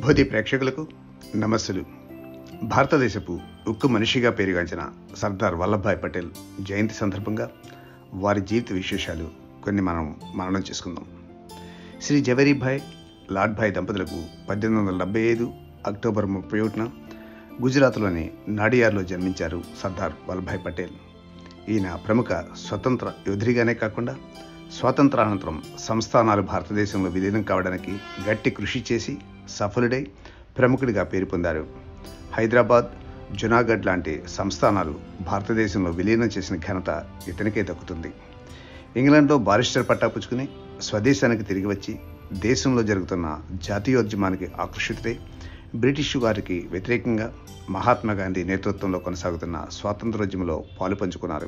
భోది ప్రేక్షకులకు నమస్సులు భారతదేశపు ఉక్కు మనిషిగా పేరుగాంచిన సర్దార్ వల్లభాయ్ పటేల్ జయంతి సందర్భంగా వారి జీవిత విశేషాలు కొన్ని మనం మననం చేసుకుందాం శ్రీ జవరీభాయ్ లాడ్భాయ్ దంపతులకు పద్దెనిమిది వందల డెబ్బై ఐదు అక్టోబర్ ముప్పై ఒకటిన గుజరాత్లోని నాడియార్లో జన్మించారు సర్దార్ వల్లభాయ్ పటేల్ ఈయన ప్రముఖ స్వతంత్ర యోధుడిగానే కాకుండా స్వాతంత్రానంతరం సంస్థానాలు భారతదేశంలో విలీనం కావడానికి గట్టి కృషి చేసి సఫలుడై ప్రముఖుడిగా పేరు పొందారు హైదరాబాద్ జునాగఢ్ లాంటి సంస్థానాలు భారతదేశంలో విలీనం చేసిన ఘనత ఇతనికే దక్కుతుంది ఇంగ్లాండ్లో బారిస్టర్ పట్టా పుచ్చుకుని స్వదేశానికి తిరిగి వచ్చి దేశంలో జరుగుతున్న జాతీయోద్యమానికి ఆకర్షితుడై బ్రిటిష్ వారికి వ్యతిరేకంగా మహాత్మా గాంధీ నేతృత్వంలో కొనసాగుతున్న స్వాతంత్రోద్యమంలో పాలు పంచుకున్నారు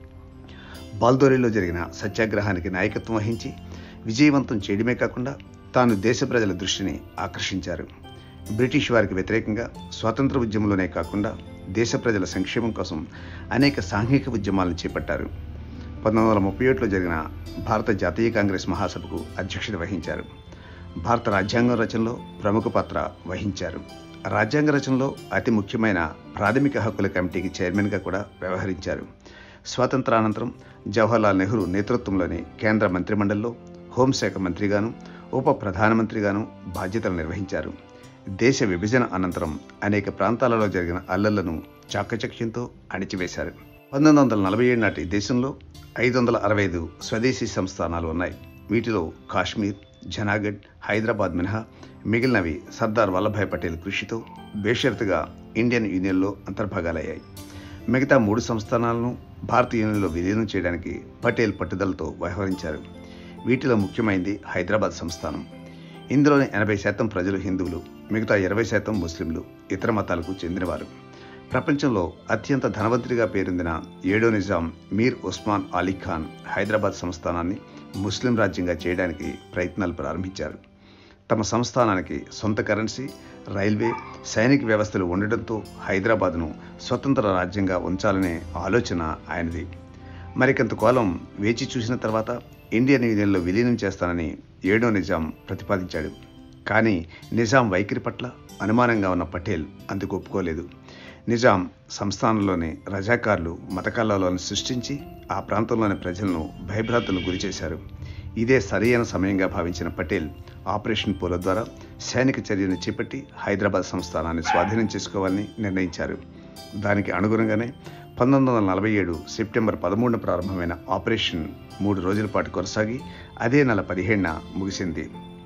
బాల్దోరిలో జరిగిన సత్యాగ్రహానికి నాయకత్వం వహించి విజయవంతం చేయడమే కాకుండా తాను దేశ ప్రజల దృష్టిని ఆకర్షించారు బ్రిటిష్ వారికి వ్యతిరేకంగా స్వాతంత్ర ఉద్యమంలోనే కాకుండా దేశ ప్రజల సంక్షేమం కోసం అనేక సాంఘిక ఉద్యమాలను చేపట్టారు పంతొమ్మిది వందల ముప్పై ఒకటిలో జరిగిన భారత జాతీయ కాంగ్రెస్ మహాసభకు అధ్యక్షత వహించారు భారత రాజ్యాంగం రచనలో ప్రముఖ పాత్ర వహించారు రాజ్యాంగ రచనలో అతి ముఖ్యమైన ప్రాథమిక హక్కుల కమిటీకి చైర్మన్గా కూడా వ్యవహరించారు స్వాతంత్రానంతరం జవహర్లాల్ నెహ్రూ నేతృత్వంలోని కేంద్ర మంత్రిమండలిలో హోంశాఖ మంత్రిగాను ఉప ప్రధానమంత్రిగాను బాధ్యతలు నిర్వహించారు దేశ విభజన అనంతరం అనేక ప్రాంతాలలో జరిగిన అల్లర్లను చాకచక్యంతో అణిచివేశారు పంతొమ్మిది వందల నలభై ఏడు నాటి దేశంలో ఐదు వందల అరవై ఐదు స్వదేశీ సంస్థానాలు ఉన్నాయి వీటిలో కాశ్మీర్ జనాగఢ్ హైదరాబాద్ మినహా మిగిలినవి సర్దార్ వల్లభాయ్ పటేల్ కృషితో బేషరతుగా ఇండియన్ యూనియన్లో అంతర్భాగాలయ్యాయి మిగతా మూడు సంస్థానాలను భారత యూనియన్లో విలీనం చేయడానికి పటేల్ పట్టుదలతో వ్యవహరించారు వీటిలో ముఖ్యమైనది హైదరాబాద్ సంస్థానం ఇందులోని ఎనభై శాతం ప్రజలు హిందువులు మిగతా ఇరవై శాతం ముస్లింలు ఇతర మతాలకు చెందినవారు ప్రపంచంలో అత్యంత ధనవంతుడిగా పేరొందిన ఏడో నిజాం మీర్ ఉస్మాన్ అలీ ఖాన్ హైదరాబాద్ సంస్థానాన్ని ముస్లిం రాజ్యంగా చేయడానికి ప్రయత్నాలు ప్రారంభించారు తమ సంస్థానానికి సొంత కరెన్సీ రైల్వే సైనిక వ్యవస్థలు ఉండడంతో హైదరాబాద్ను స్వతంత్ర రాజ్యంగా ఉంచాలనే ఆలోచన ఆయనది మరికొంతకాలం వేచి చూసిన తర్వాత ఇండియన్ యూనియన్లో విలీనం చేస్తానని ఏడో నిజాం ప్రతిపాదించాడు కానీ నిజాం వైఖరి పట్ల అనుమానంగా ఉన్న పటేల్ అందుకు ఒప్పుకోలేదు నిజాం సంస్థానంలోని రజాకార్లు మతకల్లాలను సృష్టించి ఆ ప్రాంతంలోని ప్రజలను భయభ్రాంతులకు గురిచేశారు ఇదే సరైన సమయంగా భావించిన పటేల్ ఆపరేషన్ పోలో ద్వారా సైనిక చర్యను చేపట్టి హైదరాబాద్ సంస్థానాన్ని స్వాధీనం చేసుకోవాలని నిర్ణయించారు దానికి అనుగుణంగానే పంతొమ్మిది వందల నలభై ఏడు సెప్టెంబర్ పదమూడున ప్రారంభమైన ఆపరేషన్ మూడు రోజుల పాటు కొనసాగి అదే నెల పదిహేడున ముగిసింది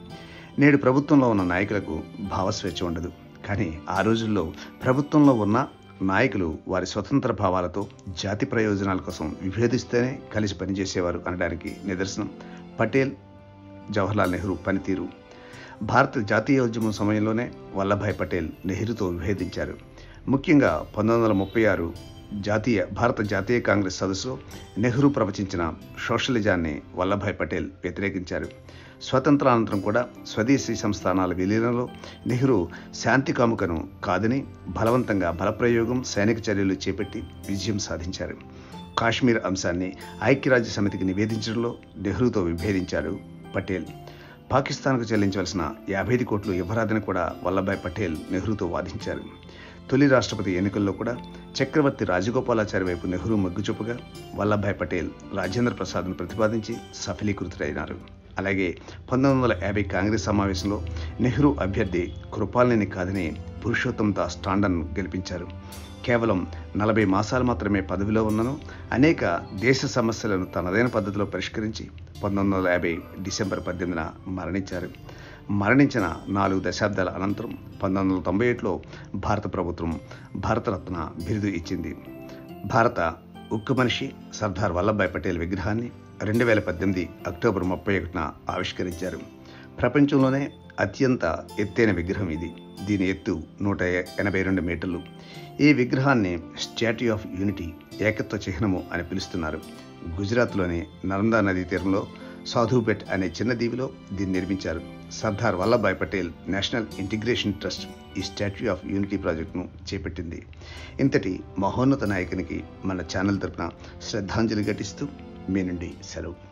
నేడు ప్రభుత్వంలో ఉన్న నాయకులకు భావస్వేచ్ఛ ఉండదు కానీ ఆ రోజుల్లో ప్రభుత్వంలో ఉన్న నాయకులు వారి స్వతంత్ర భావాలతో జాతి ప్రయోజనాల కోసం విభేదిస్తేనే కలిసి పనిచేసేవారు అనడానికి నిదర్శనం పటేల్ జవహర్లాల్ నెహ్రూ పనితీరు భారత జాతీయోద్యమం సమయంలోనే వల్లభాయ్ పటేల్ నెహ్రూతో విభేదించారు ముఖ్యంగా పంతొమ్మిది వందల ముప్పై ఆరు జాతీయ భారత జాతీయ కాంగ్రెస్ సదస్సులో నెహ్రూ ప్రవచించిన సోషలిజాన్ని వల్లభాయ్ పటేల్ వ్యతిరేకించారు స్వతంత్రానంతరం కూడా స్వదేశీ సంస్థానాల విలీనంలో నెహ్రూ శాంతి కాముకను కాదని బలవంతంగా బలప్రయోగం సైనిక చర్యలు చేపట్టి విజయం సాధించారు కాశ్మీర్ అంశాన్ని ఐక్యరాజ్య సమితికి నివేదించడంలో నెహ్రూతో విభేదించారు పటేల్ పాకిస్తాన్కు చెల్లించవలసిన యాభై ఐదు కోట్లు ఇవ్వరాదని కూడా వల్లభాయ్ పటేల్ నెహ్రూతో వాదించారు తొలి రాష్ట్రపతి ఎన్నికల్లో కూడా చక్రవర్తి రాజగోపాలాచారి వైపు నెహ్రూ మొగ్గుచూపుగా వల్లభాయ్ పటేల్ రాజేంద్ర ప్రసాద్ను ప్రతిపాదించి సఫలీకృతుడైనారు అలాగే పంతొమ్మిది వందల యాభై కాంగ్రెస్ సమావేశంలో నెహ్రూ అభ్యర్థి కృపాల్ని కాదని పురుషోత్తం దాస్ టాండన్ను గెలిపించారు కేవలం నలభై మాసాలు మాత్రమే పదవిలో ఉన్నను అనేక దేశ సమస్యలను తనదైన పద్ధతిలో పరిష్కరించి పంతొమ్మిది వందల యాభై డిసెంబర్ పద్దెనిమిదిన మరణించారు మరణించిన నాలుగు దశాబ్దాల అనంతరం పంతొమ్మిది వందల తొంభై ఏడులో భారత ప్రభుత్వం భారతరత్న బిరుదు ఇచ్చింది భారత ఉక్కు మనిషి సర్దార్ వల్లభాయ్ పటేల్ విగ్రహాన్ని రెండు వేల పద్దెనిమిది అక్టోబర్ ముప్పై ఒకటిన ఆవిష్కరించారు ప్రపంచంలోనే అత్యంత ఎత్తైన విగ్రహం ఇది దీని ఎత్తు నూట ఎనభై రెండు మీటర్లు ఈ విగ్రహాన్ని స్టాట్యూ ఆఫ్ యూనిటీ ఏకత్వ చిహ్నము అని పిలుస్తున్నారు గుజరాత్లోని నర్మదా నదీ తీరంలో సాధుపేట్ అనే చిన్న దీవిలో దీన్ని నిర్మించారు Sardar Vallabhbhai Patel national integration trust ఈ స్టాట్యూ ఆఫ్ యూనిటీ ప్రాజెక్టును చేపట్టింది ఇంతటి మహోన్నత నాయకునికి మన ఛానల్ తరపున శ్రద్ధాంజలి ఘటిస్తూ మీ నుండి సెలవు